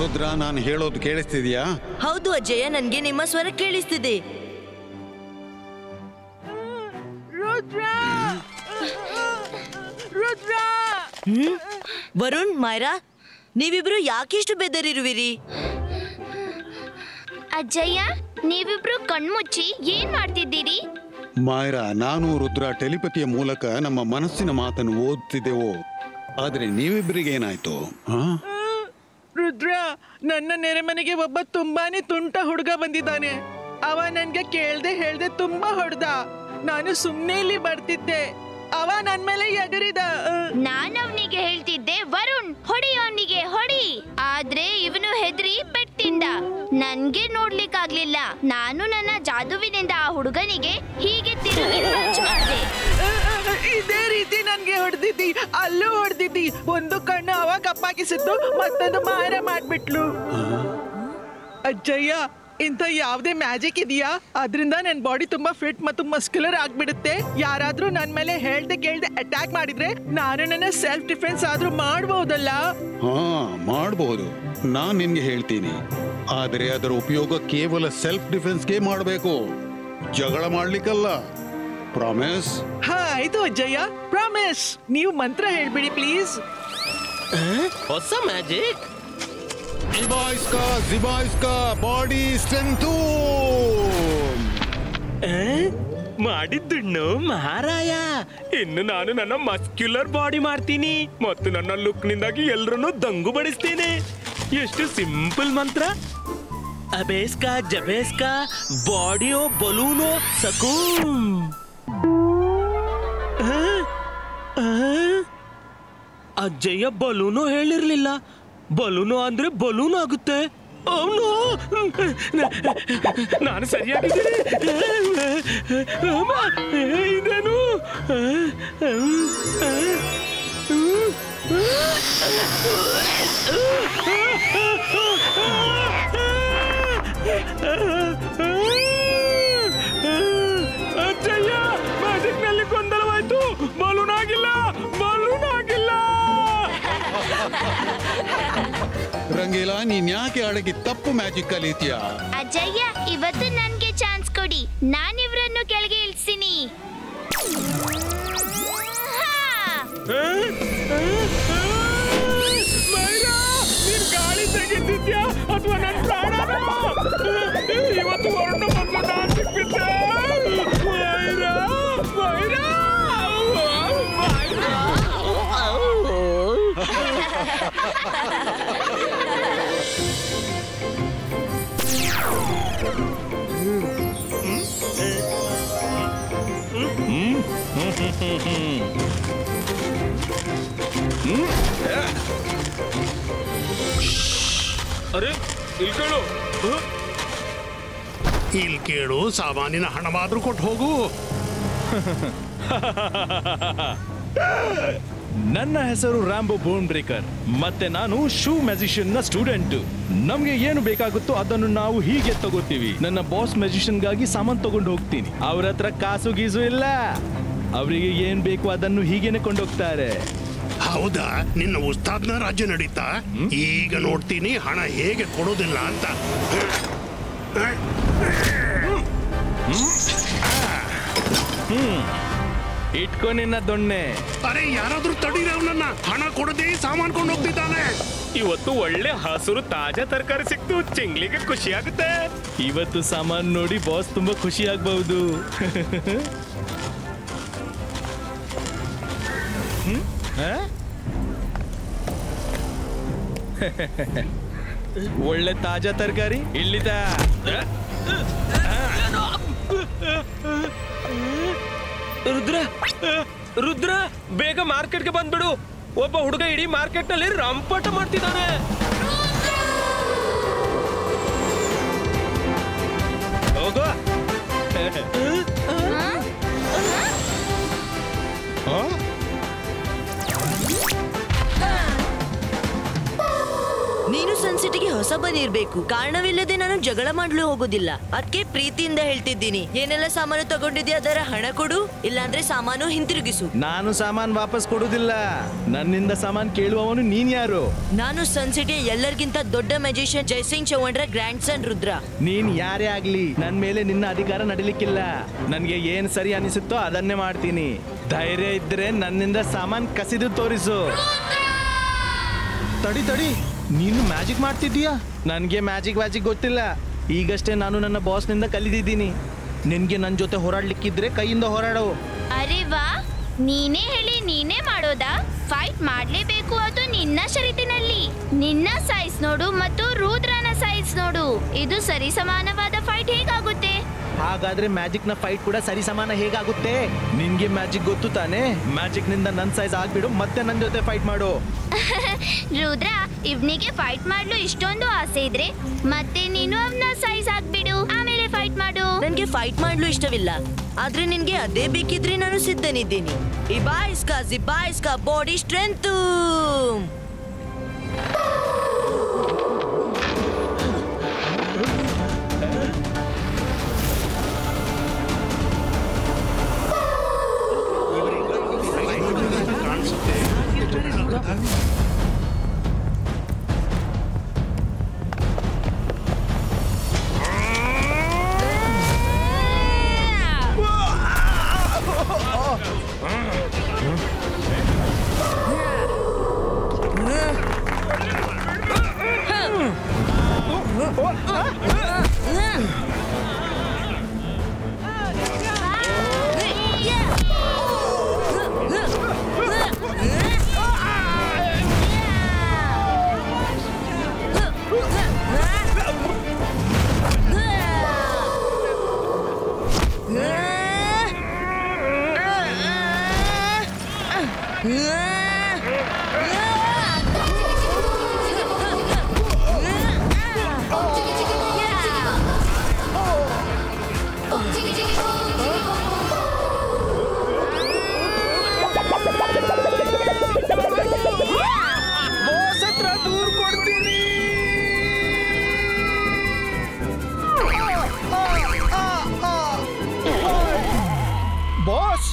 ರುದ್ರ ನಾನು ಹೇಳೋದು ಕೇಳಿಸ್ತಿದ್ಯಾ ಹೌದು ಅಜಯ ನನ್ಗೆ ನಿಮ್ಮ ಸ್ವರ ಕೇಳಿಸ್ತಿದೆ ರುದ್ರ ರುದ್ರ ಹ್ಮ್ ವರುಣ್ ಮಾಯ್ರಾ ನೀವಿಬ್ರು ಯಾಕಿಷ್ಟು ಬೆದರಿರುವಿರಿ ಅಜ್ಜಯ್ಯ ನೀವಿಬ್ರು ಕಣ್ಮುಚ್ಚಿ ಏನ್ ಮಾಡ್ತಿದ್ದೀರಿ ಮಾಯರಾ ನಾನು ರುದ್ರ ಟೆಲಿಪತಿಯ ಮೂಲಕ ನಮ್ಮ ಮನಸ್ಸಿನ ಮಾತನ್ನು ಓದ್ತಿದ್ದೆವು ಆದ್ರೆ ನೀವಿಬ್ಬರಿಗೆ ಏನಾಯ್ತು ಹಾ ರುದ್ರ ನನ್ನ ನೆರೆಮನೆಗೆ ಒಬ್ಬ ತುಂಬಾನೇ ತುಂಟ ಹುಡುಗ ಬಂದಿದ್ದಾನೆ ಅವ ನನ್ಗೆ ಕೇಳ್ದೆ ಹೇಳ್ದೆ ತುಂಬಾ ಹೊಡ್ದ ನಾನು ಸುಮ್ನೆ ಇಲ್ಲಿ ಬರ್ತಿದ್ದೆ ಅವ ನನ್ ಮೇಲೆ ಎಗರಿದ ಅಹ್. ನಾನ್ ಅವನಿಗೆ ಹೇಳ್ತಿದ್ದೆ ವರುಣ್ ಹೊಡಿ ಅವನಿಗೆ ಹೊಡಿ ಆದ್ರೆ ಇವನು ಹೆದ್ರಿ ಪೆಟ್ಟಿಂದ ನನ್ಗೆ ನೋಡ್ಲಿಕ್ಕಾಗ್ಲಿಲ್ಲ ನಾನು ನನ್ನ ಜಾದುವಿನಿಂದ ಆ ಹುಡುಗನಿಗೆ ಹೀಗೆ ತಿರುಗಿ ಪಂಚ್ ಮಾಡ್ದೆ ಇದೇ ರೀತಿ ನನ್ಗೆ ಹೊಡೆದಿದ್ದಿ ಅಲ್ಲೂ ಹೊಡೆದಿದ್ದಿ ಒಂದು ಕಣ್ಣು ಅವಾಗ ಅಪ್ಪಾಕಿಸಿತ್ತು ಮತ್ತೊಂದು ಮಾರ ಮಾಡ್ಬಿಟ್ಲು ಅಜ್ಜಯ್ಯ ಇಂಥ ಯಾವ್ದೇ ಮ್ಯಾಜಿಕ್ ಇದೆಯಾ ಅದರಿಂದ ನನ್ನ ಬಾಡಿ ತುಂಬಾ ಫಿಟ್ ಮತ್ತು ಮಸ್ಕ್ಯುಲರ್ ಆಗ್ಬಿಡುತ್ತೆ ಯಾರಾದ್ರೂ ನನ್ ಮೇಲೆ ಹೇಳ್ದೆ ಕೇಳ್ದೆ ಅಟ್ಯಾಕ್ ಮಾಡಿದ್ರೆ ನಾನು ನನ್ನ ಸೆಲ್ಫ್ ಡಿಫೆನ್ಸ್ ಆದ್ರೂ ಮಾಡ್ಬಹುದಲ್ಲ ಹಾ ಮಾಡಬಹುದು ನಾನ್ ನಿನ್ಗೆ ಹೇಳ್ತೀನಿ ಆದ್ರೆ ಅದರ ಉಪಯೋಗ ಕೇವಲ ಸೆಲ್ಫ್ ಡಿಫೆನ್ಸ್ಗೆ ಮಾಡಬೇಕು ಜಗಳ ಮಾಡ್ಲಿಕ್ಕಲ್ಲ ಪ್ರಾಮಿಸ್ ಹಾ ಆಯ್ತು ಅಜ್ಜಯ್ಯ ಪ್ರಾಮಿಸ್ ನೀವು ಮಂತ್ರ ಹೇಳ್ಬಿಡಿ ಪ್ಲೀಸ್ ಹೊಸ ಮ್ಯಾಜಿಕ್ ಜಿಬಾಯ್ಸ್ಕಾ ಜಿಬಾಯ್ಸ್ಕಾ ಬಾಡಿ ಸ್ಟ್ರೆಂತು ಮಾಡಿದ್ದುಣ್ಣು ಮಹಾರಾಯ ಇನ್ನು ನಾನು ನನ್ನ ಮಸ್ಕ್ಯುಲರ್ ಬಾಡಿ ಮಾಡ್ತೀನಿ ಮತ್ತು ನನ್ನ ಲುಕ್ ನಿಂದಾಗಿ ಎಲ್ರನ್ನೂ ದಂಗು ಬಡಿಸ್ತೀನಿ ಎಷ್ಟು ಸಿಂಪಲ್ ಮಂತ್ರ ಅಬೇಸ್ಕಾ ಜಬೇಸ್ಕಾ ಬಾಡಿಯೋ ಬಲೂನೋ ಸಕೂಮ್ ಆ? ಆ? ಅಜ್ಜಯ್ಯ ಬಲೂನು ಹೇಳಿರ್ಲಿಲ್ಲ ಬಲೂನು ಅಂದ್ರೆ ಬಲೂನ್ ಆಗುತ್ತೆ ಅವ್ನು ನಾನು ಸರಿಯಾಗಿದ್ದೀನಿ ಅಮ್ಮ, ಇದೇನು ಅಜ್ಜಯ್ಯ ಮ್ಯಾಜಿಕ್ ನಲ್ಲಿ ಗೊಂದಲವಾಯ್ತು ಬಲೂನ್ ಆಗಿಲ್ಲ ಬಲೂನ್ ಆಗಿಲ್ಲ ರಂಗೀಲಾ ನೀನ್ ಯಾಕೆ ಅಡಗಿ ತಪ್ಪು ಮ್ಯಾಜಿಕ್ ಕಲಿತೀಯ ಅಜ್ಜಯ್ಯ ಇವತ್ತು ನನ್ಗೆ ಚಾನ್ಸ್ ಕೊಡಿ ನಾನ್ ಇವ್ರನ್ನು ಕೆಳಗೆ ಇಳಿಸ್ತೀನಿ ಮೈರಾ, ನೀನ್ ಗಾಳಿ ತೆಗಿತಿದ್ಯಾ ಅಥವಾ ನನ್ ಪ್ರಾಣನ ಇವತ್ತು ಹೊರಟು ಬಂದು ನಾನ್ ಸಿಕ್ಬಿದ್ದೆ ಮೈರಾ, ಮೈರಾ, ಮೈರಾ. ಅರೆ ಇಲ್ಲಿ ಕೇಳು ಹ? ಇಲ್ಲಿ ಕೇಳು ಸಾಮಾನಿನ ಹಣವಾದ್ರೂ ಕೊಟ್ಟು ಹೋಗು ನನ್ನ ಹೆಸರು ರಾಂಬೋ ಬೋನ್ ಬ್ರೇಕರ್ ಮತ್ತೆ ನಾನು ಶೂ ಮ್ಯಾಜಿಷಿಯನ್ ನ ಸ್ಟೂಡೆಂಟ್ ನಮ್ಗೆ ಏನು ಬೇಕಾಗುತ್ತೋ ಅದನ್ನು ನಾವು ಹೀಗೆ ತಗೋತೀವಿ ನನ್ನ ಬಾಸ್ ಮ್ಯಾಜಿಷಿಯನ್ ಗಾಗಿ ಸಾಮಾನ್ ತಗೊಂಡು ಹೋಗ್ತೀನಿ ಅವ್ರ ಹತ್ರ ಕಾಸು ಗೀಸು ಇಲ್ಲ ಅವರಿಗೆ ಏನ್ ಬೇಕು ಅದನ್ನು ಹೀಗೇನೆ ಕೊಂಡೋಗ್ತಾರೆ ಹೌದಾ ನಿನ್ನ ಉಸ್ತಾದ್ನ ರಾಜ್ಯ ನಡೀತಾ ಈಗ ನೋಡ್ತೀನಿ ಹಣ ಹೇಗೆ ಕೊಡೋದಿಲ್ಲ ಅಂತ ಇಟ್ಕೊ ನಿನ್ನ ದೊಣ್ಣೆ ಅರೆ ಯಾರಾದ್ರೂ ತಡೀರಿ ಅವನನ್ನ ಹಣ ಕೊಡದೆ ಸಾಮಾನ್ ಕೊಂಡು ಹೋಗ್ತಿದ್ದಾನೆ ಇವತ್ತು ಒಳ್ಳೆ ಹಸುರು ತಾಜಾ ತರಕಾರಿ ಸಿಕ್ತು ಚಿಂಗ್ಲಿಗೆ ಖುಷಿ ಆಗುತ್ತೆ ಇವತ್ತು ಸಾಮಾನ್ ನೋಡಿ ಬಾಸ್ ತುಂಬಾ ಖುಷಿ ಆಗ್ಬಹುದು ಹ್ಮ್? ಆ? ಒಳ್ಳೆ ತಾಜಾ ತರಕಾರಿ ಇಲ್ಲಿದ ರುದ್ರ ರುದ್ರ ಬೇಗ ಮಾರ್ಕೆಟ್ಗೆ ಬಂದ್ಬಿಡು ಒಬ್ಬ ಹುಡುಗ ಇಡೀ ಮಾರ್ಕೆಟ್ ನಲ್ಲಿ ರಂಪಾಟ ಮಾಡ್ತಿದ್ದಾನೆ ಹೋಗೋ ಆ? ನೀನು ಸನ್ಸಿಟಿಗೆ ಹೊಸ ಸುಮ್ಮನಿರ್ಬೇಕು ಕಾರಣವಿಲ್ಲದೆ ನಾನು ಜಗಳ ಮಾಡ್ಲು ಹೋಗೋದಿಲ್ಲ ಅದಕ್ಕೆ ಪ್ರೀತಿಯಿಂದ ಹೇಳ್ತಿದ್ದೀನಿ ಏನೆಲ್ಲ ಸಾಮಾನು ತಗೊಂಡಿದ್ಯಾ ಅದರ ಹಣ ಕೊಡು ಇಲ್ಲಾಂದ್ರೆ ಸಾಮಾನು ಹಿಂತಿರುಗಿಸು ನಾನು ಸಾಮಾನ್ ವಾಪಸ್ ಕೊಡುದಿಲ್ಲ ನನ್ನಿಂದ ಸಾಮಾನ್ ಕೇಳುವವನು ನೀನ್ ಯಾರು ನಾನು ಸನ್ ಸಿಟಿಯ ಎಲ್ಲರಿಗಿಂತ ದೊಡ್ಡ ಮ್ಯಾಜಿಷಿಯನ್ ಜಯಸಿಂಗ್ ಚೌಹಾಣ್ರ ಗ್ರ್ಯಾಂಡ್ ಸನ್ ರುದ್ರ ನೀನ್ ಯಾರೇ ಆಗ್ಲಿ ನನ್ ಮೇಲೆ ನಿನ್ನ ಅಧಿಕಾರ ನಡಿಲಿಕ್ಕಿಲ್ಲ ನನ್ಗೆ ಏನ್ ಸರಿ ಅನಿಸುತ್ತೋ ಅದನ್ನೇ ಮಾಡ್ತೀನಿ ಧೈರ್ಯ ಇದ್ರೆ ನನ್ನಿಂದ ಸಾಮಾನ್ ಕಸಿದು ತೋರಿಸು ತಡಿ ತಡಿ ನೀನು ಮ್ಯಾಜಿಕ್ ಮಾಡ್ತಿದ್ದೀಯಾ ನನ್ಗೆ ಮ್ಯಾಜಿಕ್ ವ್ಯಾಜಿಕ್ ಗೊತ್ತಿಲ್ಲ ಈಗಷ್ಟೇ ನಾನು ನನ್ನ ಬಾಸ್ನಿಂದ ಕಲಿತಿದ್ದೀನಿ ನಿನ್ಗೆ ನನ್ನ ಜೊತೆ ಹೋರಾಡ್ಲಿಕ್ಕಿದ್ರೆ ಕೈಯಿಂದ ಹೋರಾಡೋ ಅರೆ ವಾ ನೀನೇ ಹೇಳಿ ನೀನೇ ಮಾಡೋದಾ ಫೈಟ್ ಮಾಡ್ಲೇಬೇಕು ಅದು ನಿನ್ನ ಷರತ್ತಿನಲ್ಲಿ ನಿನ್ನ ಸೈಜ್ ನೋಡು ಮತ್ತು ರುದ್ರನ ಸೈಜ್ ನೋಡು ಇದು ಸರಿಸಮಾನವಾದ ಫೈಟ್ ಹೇಗಾಗುತ್ತೆ ಹಾಗಾದ್ರೆ ಮ್ಯಾಜಿಕ್ ನ ಫೈಟ್ ಕೂಡ ಸರಿ ಸಮಾನ ಹೇಗಾಗುತ್ತೆ ನಿನ್ಗೆ ಮ್ಯಾಜಿಕ್ ಗೊತ್ತು ತಾನೇ ಮ್ಯಾಜಿಕ್ ನಿಂದ ನನ್ ಸೈಜ್ ಆಗ್ಬಿಡು ಮತ್ತೆ ನನ್ ಜೊತೆ ಫೈಟ್ ಮಾಡು ರುದ್ರ ಇವ್ನಿಗೆ ಫೈಟ್ ಮಾಡ್ಲು ಇಷ್ಟೊಂದು ಆಸೆ ಇದ್ರೆ ಮತ್ತೆ ನೀನು ಅವನ ಸೈಜ್ ಆಗ್ಬಿಡು ಆಮೇಲೆ ಫೈಟ್ ಮಾಡು ನನ್ಗೆ ಫೈಟ್ ಮಾಡ್ಲು ಇಷ್ಟವಿಲ್ಲ ಆದ್ರೆ ನಿನ್ಗೆ ಅದೇ ಬೇಕಿದ್ರೆ ನಾನು ಸಿದ್ಧನಿದ್ದೀನಿ ಇಬಾ ಇಸ್ಕಾ ಜಿಬ್ಬಾ ಇಸ್ಕಾ ಬಾಡಿ ಸ್ಟ್ರೆಂತ್ ಬಾಸ್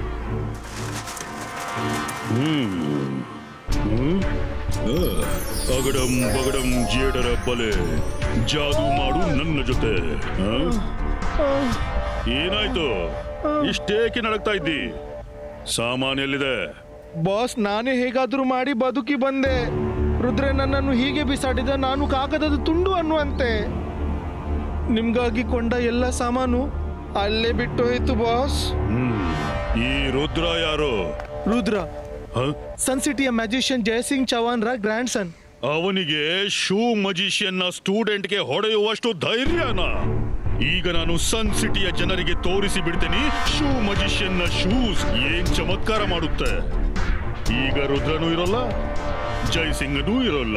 ಅಗಡಂ ಬಗಡಂ ಜೇಡರ ಬಲೆ ಜಾದು ಮಾಡು ನನ್ನ ಜೊತೆ ಆ? ಏನಾಯ್ತು ಇಷ್ಟೇಕೆ ನಡಕ್ತಾ ಇದ್ದಿ ಸಾಮಾನ್ ಎಲ್ಲಿದೆ ಬಾಸ್ ನಾನೇ ಹೇಗಾದ್ರೂ ಮಾಡಿ ಬದುಕಿ ಬಂದೆ ರುದ್ರೆ ನನ್ನನ್ನು ಹೀಗೆ ಬಿಸಾಡಿದ ನಾನು ಕಾಗದದ ತುಂಡು ಅನ್ನುವಂತೆ ನಿಮ್ಗಾಗಿ ಕೊಂಡ ಎಲ್ಲ ಸಾಮಾನು ಅಲ್ಲೇ ಬಿಟ್ಟು ಹೋಯ್ತು ಬಾಸ್ ಹ್ಮ್ ಈ ರುದ್ರ ಯಾರು ರುದ್ರ ಹ? ಸನ್ ಸಿಟಿಯ ಮ್ಯಾಜಿಷಿಯನ್ ಜಯಸಿಂಗ್ ಚೌಹಾನ್ ರ ಗ್ರ್ಯಾಂಡ್ ಸನ್ ಅವನಿಗೆ ಶೂ ಮಜಿಷಿಯನ್ ನ ಸ್ಟೂಡೆಂಟ್ಗೆ ಹೊಡೆಯುವಷ್ಟು ಧೈರ್ಯನ ಈಗ ನಾನು ಸನ್ ಸಿಟಿಯ ಜನರಿಗೆ ತೋರಿಸಿ ಬಿಡ್ತೇನೆ ಶೂ ಮಜಿಷಿಯನ್ ನ ಶೂಸ್ ಏನ್ ಚಮತ್ಕಾರ ಮಾಡುತ್ತೆ ಈಗ ರುದ್ರನೂ ಇರೋಲ್ಲ ಜೈಸಿಂಗನೂ ಇರೋಲ್ಲ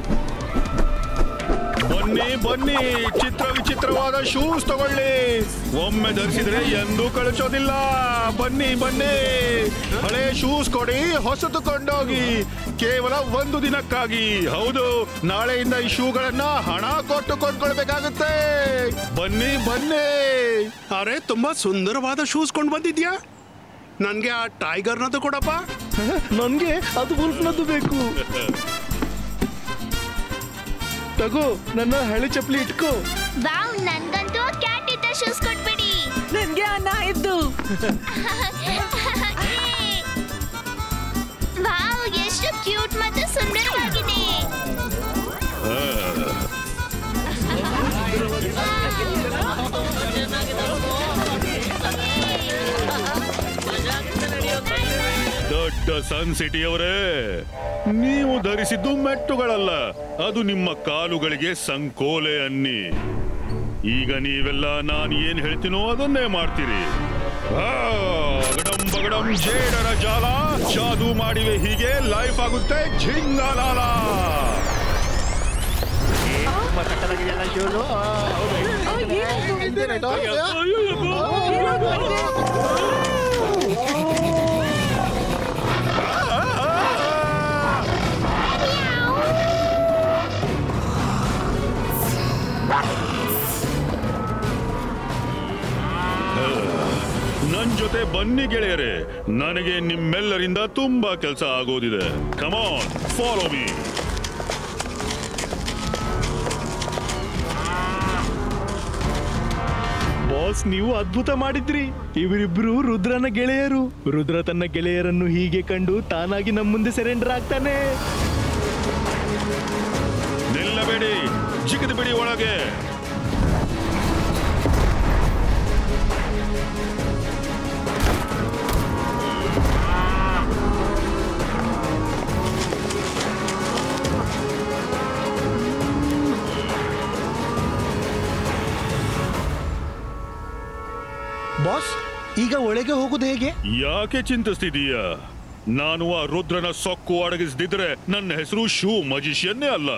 ಬನ್ನಿ ಬನ್ನಿ ಚಿತ್ರ ವಿಚಿತ್ರವಾದ ಶೂಸ್ ತಗೊಳ್ಳಿ ಒಮ್ಮೆ ಧರಿಸಿದ್ರೆ ಎಂದೂ ಕಳಿಸೋದಿಲ್ಲ ಬನ್ನಿ ಬನ್ನಿ ಹಳೆ ಶೂಸ್ ಕೊಡಿ ಹೊಸತು ಕೊಂಡೋಗಿ ಕೇವಲ ಒಂದು ದಿನಕ್ಕಾಗಿ ಹೌದು ನಾಳೆಯಿಂದ ಈ ಶೂಗಳನ್ನ ಹಣ ಕೊಟ್ಟು ಕೊಂಡ್ಕೊಳ್ಬೇಕಾಗುತ್ತೆ ಬನ್ನಿ ಬನ್ನಿ ಅರೆ ತುಂಬಾ ಸುಂದರವಾದ ಶೂಸ್ ಕೊಂಡು ಬಂದಿದ್ಯಾ ನನ್ಗೆ ಆ ಟೈಗರ್ನದು ಕೊಡಪ್ಪ ನನ್ಗೆ ಅದು ಉಲ್ಫ್ನದ್ದು ಬೇಕು ತಗೋ ನನ್ನ ಹಳೆ ಚಪ್ಪಲಿ ಇಟ್ಕೋ ವಾವ್ ನನ್ಗಂತೂ ಕ್ಯಾಟ್ ಇದ್ದ ಶೂಸ್ ಕೊಟ್ಬಿಡಿ ನನ್ಗೆ ಅನ್ನ ಇದ್ದು ವಾವ್ ಎಷ್ಟು ಕ್ಯೂಟ್ ಮತ್ತು ಸುಂದರವಾಗಿದೆ ದೊಡ್ಡ ಸನ್ ಸಿಟಿಯವರೇ ನೀವು ಧರಿಸಿದ್ದು ಮೆಟ್ಟುಗಳಲ್ಲ ಅದು ನಿಮ್ಮ ಕಾಲುಗಳಿಗೆ ಸಂಕೋಲೆ ಅನ್ನಿ ಈಗ ನೀವೆಲ್ಲ ನಾನು ಏನ್ ಹೇಳ್ತೀನೋ ಅದನ್ನೇ ಮಾಡ್ತೀರಿ ಆ, ಅಗಡಂ ಬಗಡಂ ಜೇಡರ ಜಾಲ ಜಾದು ಮಾಡಿವೆ ಹೀಗೆ ಲೈಫ್ ಆಗುತ್ತೆ ಝಿಂಗಾಲಾಲ ನನ್ ಜೊತೆ ಬನ್ನಿ ಗೆಳೆಯರೆ ನನಗೆ ನಿಮ್ಮೆಲ್ಲರಿಂದ ತುಂಬಾ ಕೆಲಸ ಆಗೋದಿದೆ ಕಮಾನ್ ಫಾಲೋ ಮೀ ಬಾಸ್ ನೀವು ಅದ್ಭುತ ಮಾಡಿದ್ರಿ ಇವರಿಬ್ರು ರುದ್ರನ ಗೆಳೆಯರು ರುದ್ರ ತನ್ನ ಗೆಳೆಯರನ್ನು ಹೀಗೆ ಕಂಡು ತಾನಾಗಿ ನಮ್ಮ ಮುಂದೆ ಸೆರೆಂಡರ್ ಆಗ್ತಾನೆ ನಿಲ್ಲಬೇಡಿ ಜಿಗಿದು ಬಿಡಿ ಒಳಗೆ ಬಾಸ್ ಈಗ ಒಳಗೆ ಹೋಗುದು ಹೇಗೆ ಯಾಕೆ ಚಿಂತಿಸ್ತಿದೀಯ ನಾನು ಆ ರುದ್ರನ ಸೊಕ್ಕು ಅಡಗಿಸದಿದ್ರೆ ನನ್ನ ಹೆಸರು ಶೂ ಮಜಿಷಿಯನ್ನೇ ಅಲ್ಲ